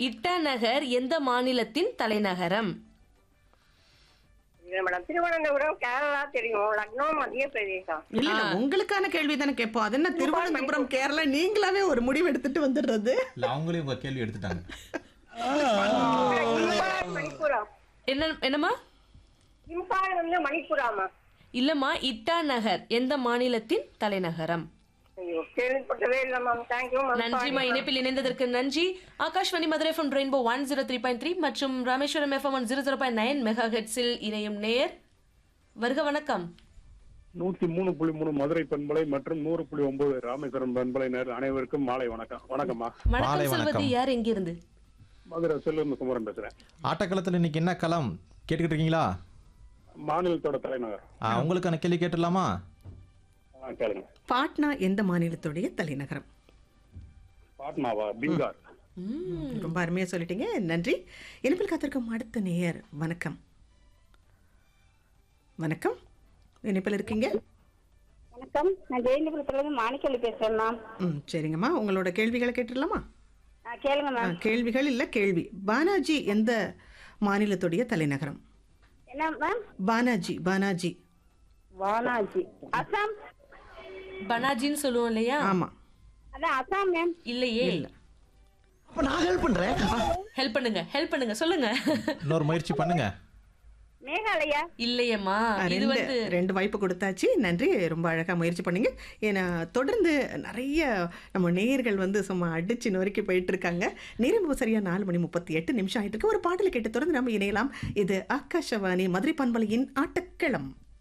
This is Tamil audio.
இட்டாநகர் எந்த மாநிலத்தின் தலைநகரம் இல்ல மேடம் திருவனந்தபுரம் கேரளா தெரியும் லக்னோ மத்திய பிரதேசம் இல்ல இல்ல உங்களுக்கான கேள்வி தானே கேட்போம் அது என்ன திருவனந்தபுரம் கேரளா நீங்களாவே ஒரு முடிவு எடுத்துட்டு வந்துடுறது இல்ல அவங்களே உங்க கேள்வி எடுத்துட்டாங்க இம்பால் மணிப்புரம் என்ன என்னம்மா இம்பால் வந்து மணிப்புராமா இல்லம்மா இட்டாநகர் எந்த மாநிலத்தின் தலைநகரம் ஐயோ கேள்விப்பட்டதே இல்ல மேம் தேங்க்யூ மேம் நன்றிமா இணைப்பில் இணைந்ததற்கு நன்றி Akashvani Madurai FM rainbow one zero three point three மற்றும் Rameswaram FM one zero zero point nine mega ஹெட்ஸில் இணையும் நேயர் வருக வணக்கம் நூத்தி மூணு புள்ளி மூணு மதுரை பண்பலை மற்றும் நூறு புள்ளி ஒன்பது ராமேஸ்வரம் பண்பலை நேர் அனைவருக்கும் மாலை வணக்கம் வணக்கம்மா மாலை வணக்கம் சொல்வது வணக்கம். யார் எங்கிருந்து மதுரை செல்வம் குமரன் பேசுறேன் ஆட்டக்களத்தில் இன்னைக்கு என்ன களம் கேட்டுக்கிட்டு இருக்கீங்களா மாநிலத்தோட தலைநகர் ஆ, உங்களுக்கான கேள்வி கேட்டுடலாமா ஆ, கேளுங்க பாட்னா எந்த மாநிலத்துடைய தலைநகரம் பாட்னாவா பீகார் ரொம்ப அருமையா சொல்லிட்டீங்க நன்றி இனிப்பில் காத்திருக்கும் அடுத்த நேயர் வணக்கம் வணக்கம் இனிப்பில் இருக்கீங்க வணக்கம் நான் ஜெயந்திபுரத்துல இருந்து மாணிக்கலி பேசுறேன் மேம் ம் சரிங்கம்மா உங்களோட கேள்விகளை கேட்டுடலாமா ஆ, கேளுங்க ஆ, மேம் கேள்விகள் இல்ல கேள்வி பானாஜி எந்த மாநிலத்துடைய தலைநகரம் என்ன மேம் பானாஜி பானாஜி வானாஜி அசாம் பனாஜின்னு சொல்லுவோம் இல்லையா ஆமா அதான் அசாம் மேம் இல்லையே ஹெல்ப் பண்ணுங்க ஹெல்ப் பண்ணுங்க சொல்லுங்க இன்னொரு முயற்சி பண்ணுங்க மேகாலயா இல்லையம்மா ஆ, இது ரெண்டு வந்து ரெண்டு வாய்ப்பு கொடுத்தாச்சு நன்றி ரொம்ப அழகா முயற்சி பண்ணீங்க ஏன்னா தொடர்ந்து நிறைய நம்ம நேயர்கள் வந்து சும்மா அடிச்சு நொறுக்கி போயிட்டு இருக்காங்க நேரம் இப்போ சரியா நாலு மணி முப்பத்தி எட்டு நிமிஷம் ஆயிட்டு இருக்கு ஒரு பாடலை கேட்டு தொடர்ந்து நம்ம இணையலாம் இது ஆகாஷவாணி மதுரை பண்பலையின் ஆட்டக்களம்